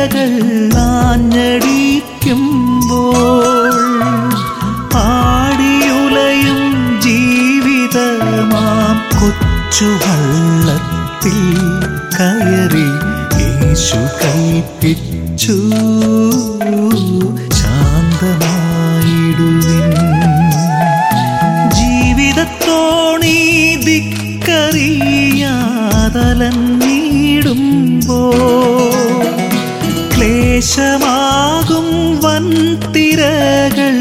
തിരകൾ ആഞ്ഞടിക്കുമ്പോൾ ആടിയുലയും ജീവിതമാം കൊച്ചു വള്ളത്തിൽ കയറി യേശു കൽപ്പിച്ചു ശാന്തമായിടുവിൻ ജീവിതത്തോണി ദിക്കറിയാതലഞ്ഞിടുമ്പോ ക്ലേശമാകും വൻ തിരകൾ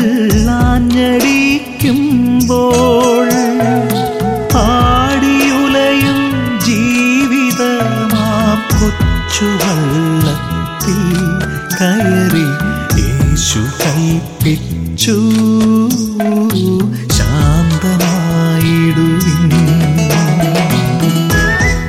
ആഞ്ഞടിക്കുമ്പോൾ ആടിയുലയും ജീവിതമാം കൊച്ചു വള്ളത്തിൽ കയറി യേശു കൽപ്പിച്ചു ശാന്തമായിടുവിൻ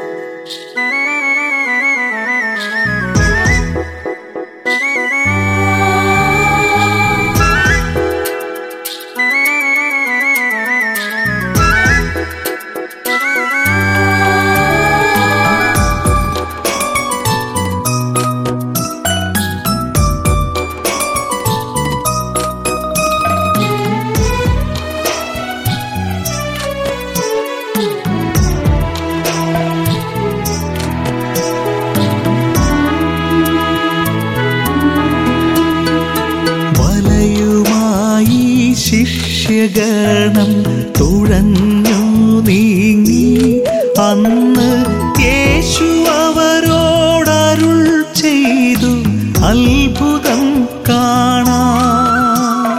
വലയുമായി ശിഷ്യഗണം തുഴഞ്ഞു നീങ്ങി അന്ന് യേശു അവരോടരുൾ ചെയ്തു അത്ഭുതം കാണാം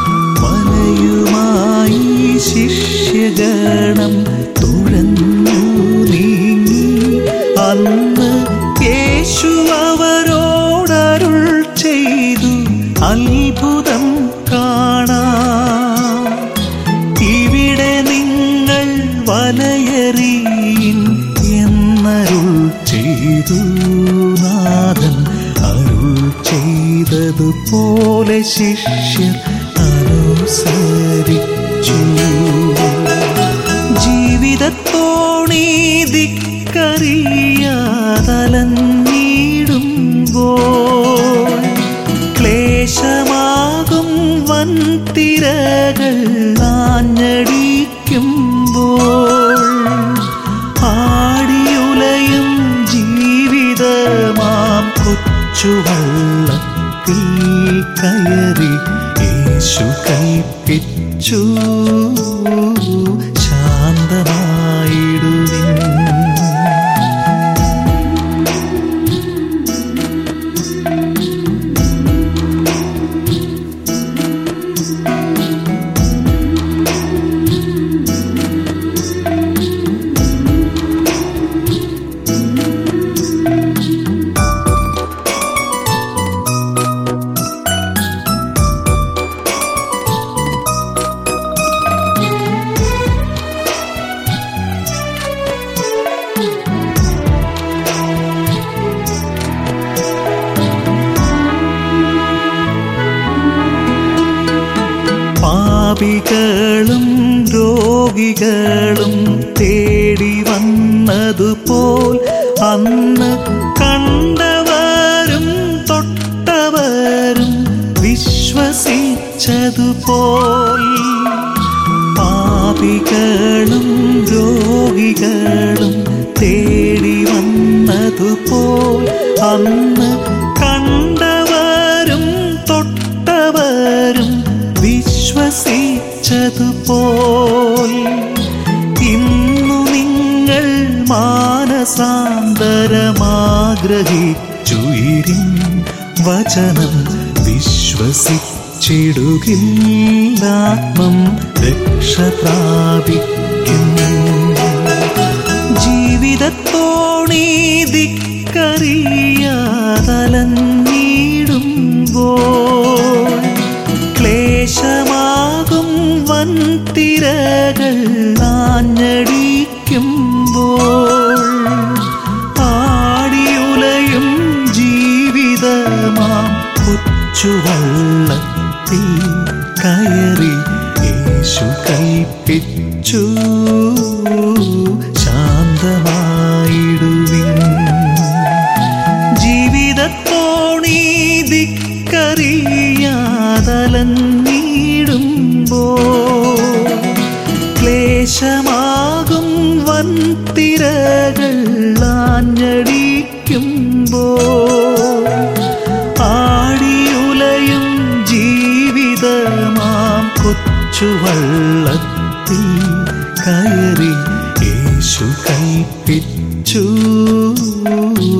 വലയുമായി ശിഷ്യഗണം തുഴഞ്ഞു നീങ്ങി അന്ന് യേശു അവരോടരുൾ ചെയ്തു അത്ഭുതം കാണാം ഇവിടെ നിങ്ങൾ വലയറിയിൻ എന്നരുൾ ചെയ്തു നാഥൻ അരുൾ ചെയ്തതുപോലെ ശിഷ്യർ അനുസരിച്ചു ജീവിതത്തോണി ദിക്കറിയാതലഞ്ഞിടുമ്പോൾ ക്ലേശമാകും വൻ തിരകൾ ആഞ്ഞടിക്കുമ്പോൾ ആടിയുലയും ജീവിതമാം കൊച്ചു വള്ളത്തിൽ കയറി യേശു കൽപ്പിച്ചു ശാന്തമായിടുവിൻ പാപികളും രോഗികളും തേടി വന്നതുപോൽ അന്ന് കണ്ടവരും തൊട്ടവരും വിശ്വസിച്ചതുപോൽ പാപികളും രോഗികളും തേടി വന്നതുപോൽ അന്ന് കണ്ടവരും തൊട്ടവരും വിശ്വസിച്ചതുപോൽ ഇന്നു നിങ്ങൾ മാനസാന്തരമാഗ്രഹിച്ചുയിരിൻ വചനം വിശ്വസിച്ചിടുകില്ലാത്മം രക്ഷ പ്രാപിക്കും ജീവിതത്തോണി ദിക്കറിയാതലഞ്ഞിടുമ്പോൾ ക്ലേശമാകും വൻ തിരകൾ ആഞ്ഞടിക്കുമ്പോൾ ആടിയുലയും ജീവിതമാം കൊച്ചുവള്ളത്തിൽ കയറി യേശു കൽപ്പിച്ചു ശാന്തമായിടുവിൻ ജീവിതത്തോ വൻതിരകൾ ആഞ്ഞടിക്കുമ്പോ ആടിയുലയും ജീവിതമാം കൊച്ചുവള്ളത്തിൽ കയറി യേശു കൽപ്പിച്ചു